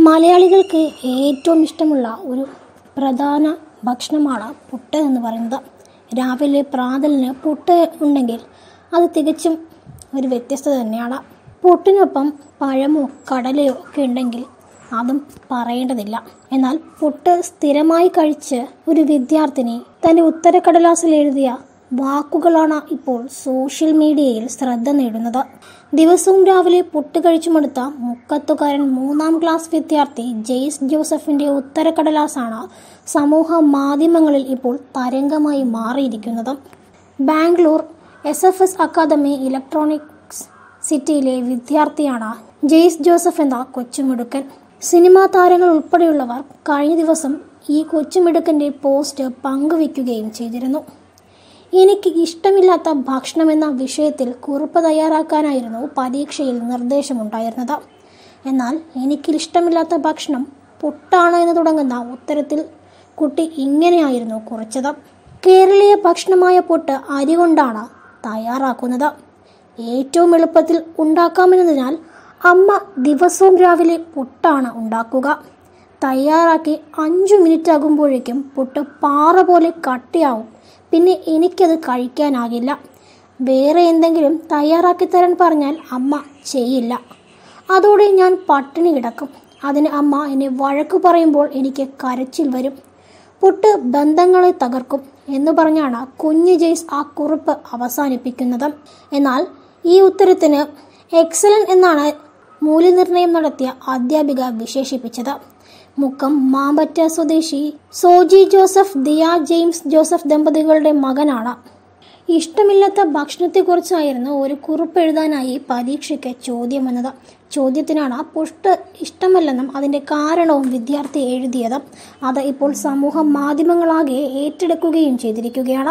മലയാളികൾക്ക് ഏറ്റവും ഇഷ്ടമുള്ള ഒരു പ്രധാന ഭക്ഷണമാണ് പുട്ട് എന്ന് പറയുന്നത് രാവിലെ പ്രാതലിന് പുട്ട് ഉണ്ടെങ്കിൽ അത് തികച്ചും ഒരു വ്യത്യസ്തത തന്നെയാണ് പുട്ടിനൊപ്പം പഴമോ കടലയോ ഒക്കെ ഉണ്ടെങ്കിൽ അതും പറയേണ്ടതില്ല എന്നാൽ പുട്ട് സ്ഥിരമായി കഴിച്ച് ഒരു വിദ്യാർത്ഥിനി തൻ്റെ ഉത്തരക്കടലാസിൽ എഴുതിയ വാക്കുകളാണ് ഇപ്പോൾ സോഷ്യൽ മീഡിയയിൽ ശ്രദ്ധ നേടുന്നത് ദിവസവും രാവിലെ പുട്ട് കഴിച്ചു മടുത്ത മുക്കത്തുകാരൻ മൂന്നാം ക്ലാസ് വിദ്യാർത്ഥി ജെയ്സ് ജോസഫിന്റെ ഉത്തരക്കടലാസാണ് സമൂഹ മാധ്യമങ്ങളിൽ ഇപ്പോൾ തരംഗമായി മാറിയിരിക്കുന്നത് Bangalore S F S academy electronics സിറ്റിയിലെ വിദ്യാർത്ഥിയാണ് ജെയ്സ് ജോസഫ് എന്ന കൊച്ചുമിടുക്കൻ സിനിമാ താരങ്ങൾ ഉൾപ്പെടെയുള്ളവർ കഴിഞ്ഞ ദിവസം ഈ കൊച്ചുമിടുക്കന്റെ പോസ്റ്റ് പങ്കുവെക്കുകയും ചെയ്തിരുന്നു എനിക്ക് ഇഷ്ടമില്ലാത്ത ഭക്ഷണം എന്ന വിഷയത്തിൽ കുറിപ്പ് തയ്യാറാക്കാനായിരുന്നു പരീക്ഷയിൽ നിർദ്ദേശമുണ്ടായിരുന്നത് എന്നാൽ എനിക്കിഷ്ടമില്ലാത്ത ഭക്ഷണം പുട്ടാണ് എന്ന് തുടങ്ങുന്ന ഉത്തരത്തിൽ കുട്ടി ഇങ്ങനെയായിരുന്നു കുറിച്ചത് കേരളീയ ഭക്ഷണമായ പുട്ട് അരി കൊണ്ടാണ് തയ്യാറാക്കുന്നത് ഏറ്റവും എളുപ്പത്തിൽ ഉണ്ടാക്കാമെന്നതിനാൽ അമ്മ ദിവസവും രാവിലെ പുട്ടാണ് ഉണ്ടാക്കുക തയ്യാറാക്കി അഞ്ചു മിനിറ്റ് ആകുമ്പോഴേക്കും പുട്ട് പാറ പോലെ കട്ടിയാവും പിന്നെ എനിക്കത് കഴിക്കാനാകില്ല വേറെ എന്തെങ്കിലും തയ്യാറാക്കി തരാൻ പറഞ്ഞാൽ അമ്മ ചെയ്യില്ല അതോടെ ഞാൻ പട്ടിണി കിടക്കും അതിന് അമ്മ എന്നെ വഴക്കു പറയുമ്പോൾ എനിക്ക് കരച്ചിൽ വരും പുട്ട് ബന്ധങ്ങളെ തകർക്കും എന്ന് പറഞ്ഞാണ് കുഞ്ഞു ജെയ്സ് ആ കുറിപ്പ് അവസാനിപ്പിക്കുന്നത് എന്നാൽ ഈ ഉത്തരത്തിന് എക്സലൻ എന്നാണ് മൂല്യനിർണ്ണയം നടത്തിയ അധ്യാപിക വിശേഷിപ്പിച്ചത് മുക്കം മാമ്പറ്റ സ്വദേശി സോജി ജോസഫ് ദിയ ജെയിംസ് ജോസഫ് ദമ്പതികളുടെ മകനാണ് ഇഷ്ടമില്ലാത്ത ഭക്ഷണത്തെക്കുറിച്ചായിരുന്നു ഒരു കുറിപ്പ് എഴുതാനായി പരീക്ഷയ്ക്ക് ചോദ്യം വന്നത് ചോദ്യത്തിനാണ് പുഷ്ട് ഇഷ്ടമല്ലെന്നും അതിൻ്റെ കാരണവും വിദ്യാർത്ഥി എഴുതിയത് അത് ഇപ്പോൾ സമൂഹ മാധ്യമങ്ങളാകെ ഏറ്റെടുക്കുകയും ചെയ്തിരിക്കുകയാണ്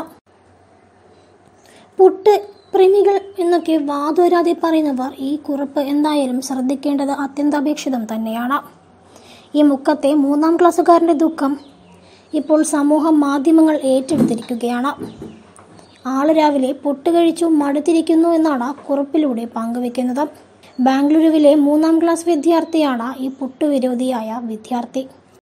പുട്ട് പ്രേമികൾ എന്നൊക്കെ വാതോരാതെ പറയുന്നവർ ഈ കുറിപ്പ് എന്തായാലും ശ്രദ്ധിക്കേണ്ടത് അത്യന്താപേക്ഷിതം തന്നെയാണ് ഈ മുക്കത്തെ മൂന്നാം ക്ലാസ്സുകാരൻ്റെ ദുഃഖം ഇപ്പോൾ സമൂഹ മാധ്യമങ്ങൾ ഏറ്റെടുത്തിരിക്കുകയാണ് ആള് രാവിലെ പുട്ട് കഴിച്ചു മടുത്തിരിക്കുന്നു എന്നാണ് കുറിപ്പിലൂടെ പങ്കുവെക്കുന്നത് ബാംഗ്ലൂരുവിലെ മൂന്നാം ക്ലാസ് വിദ്യാർത്ഥിയാണ് ഈ പുട്ടുവിരോധിയായ വിദ്യാർത്ഥി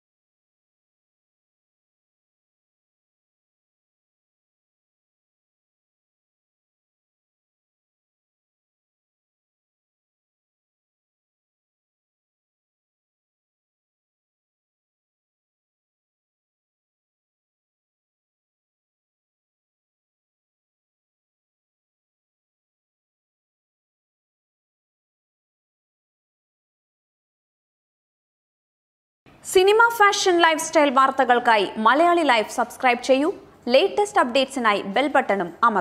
സിനിമ ഫാഷൻ ലൈഫ് സ്റ്റൈൽ വാർത്തകൾക്കായി മലയാളി ലൈഫ് സബ്സ്ക്രൈബ് ചെയ്യൂ ലേറ്റസ്റ്റ് അപ്ഡേറ്റ്സിനായി ബെൽ ബട്ടണും അമർ